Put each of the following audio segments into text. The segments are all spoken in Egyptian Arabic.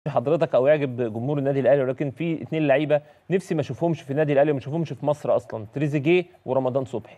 حضرتك او يعجب جمهور النادي الاهلي ولكن في اثنين لعيبه نفسي ما اشوفهمش في النادي الاهلي وما اشوفهمش في مصر اصلا تريزيجيه ورمضان صبحي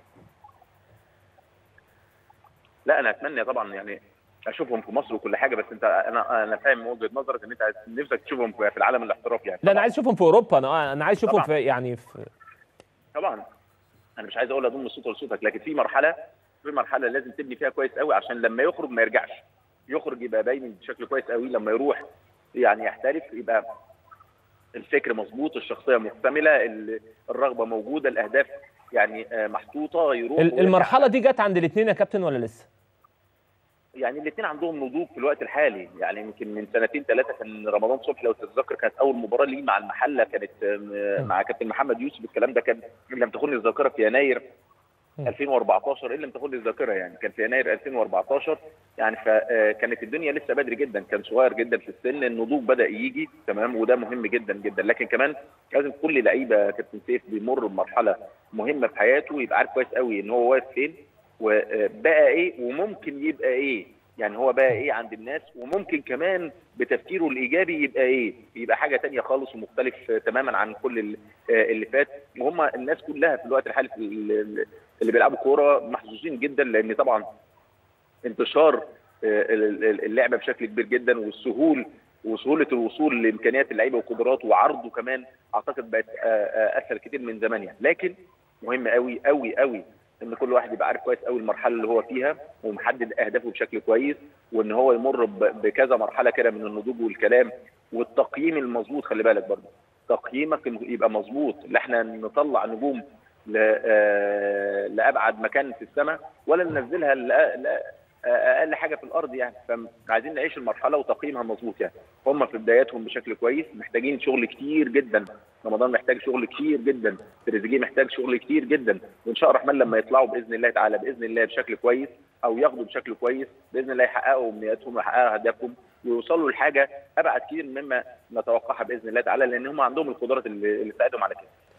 لا انا اتمنى طبعا يعني اشوفهم في مصر وكل حاجه بس انت انا انا فاهم وجهه نظرك ان انت نفسك تشوفهم في العالم الاحترافي يعني لا انا عايز اشوفهم في اوروبا انا انا عايز اشوفهم طبعاً. في يعني في طبعا انا مش عايز اقول اضم الصوت لصوتك لكن في مرحله في مرحله لازم تبني فيها كويس قوي عشان لما يخرج ما يرجعش يخرج يبقى باين بشكل كويس قوي لما يروح يعني يحترف يبقى الفكر مظبوط الشخصيه مكتمله ال- الرغبه موجوده الاهداف يعني آه، محطوطه يروح ال- ويرجع. المرحله دي جت عند الاثنين يا كابتن ولا لسه يعني الاثنين عندهم نضوج في الوقت الحالي يعني يمكن من سنتين ثلاثه كان رمضان صبحي لو تتذكر كانت اول مباراه ليه مع المحله كانت آم، مع كابتن محمد يوسف الكلام ده كان ان لم تخن الذاكره في يناير م. 2014 ان لم تخن الذاكره يعني كان في يناير 2014 يعني فكانت الدنيا لسه بدري جدا كان صغير جدا في السن النضوج بدا يجي تمام وده مهم جدا جدا لكن كمان لازم كل لعيبه كابتن سيف بيمر بمرحله مهمه في حياته يبقى عارف كويس قوي ان هو واقف فين وبقى ايه وممكن يبقى ايه يعني هو بقى ايه عند الناس وممكن كمان بتفكيره الايجابي يبقى ايه يبقى حاجه تانية خالص ومختلف تماما عن كل ال- اللي فات وهم الناس كلها في الوقت الحالي في ال- اللي بيلعبوا كوره محظوظين جدا لان طبعا انتشار ال- ال- اللعبه بشكل كبير جدا والسهول وسهوله الوصول لامكانيات اللعيبه وقدراته وعرضه كمان اعتقد بقت آه، آه، اسهل كتير من زمان يعني لكن مهم قوي قوي قوي ان كل واحد يبقى عارف كويس قوي المرحله اللي هو فيها ومحدد اهدافه بشكل كويس وان هو يمر ب- بكذا مرحله كده من النضوج والكلام والتقييم المظبوط خلي بالك برضه تقييمك يبقى مظبوط لا احنا نطلع نجوم ل- آه، لابعد مكان في السماء ولا ننزلها لأ- لأ- اقل حاجه في الارض يعني فعايزين نعيش المرحله وتقييمها مظبوط يعني هم في بداياتهم بشكل كويس محتاجين شغل كتير جدا رمضان محتاج شغل كتير جدا تريزيجيه محتاج شغل كتير جدا وان شاء الرحمن لما يطلعوا باذن الله تعالى باذن الله بشكل كويس او ياخدوا بشكل كويس باذن الله يحققوا امنياتهم ويحققوا اهدافهم ويوصلوا لحاجه ابعد كتير مما نتوقعها باذن الله تعالى لان هم عندهم القدرات اللي اللي تساعدهم على كده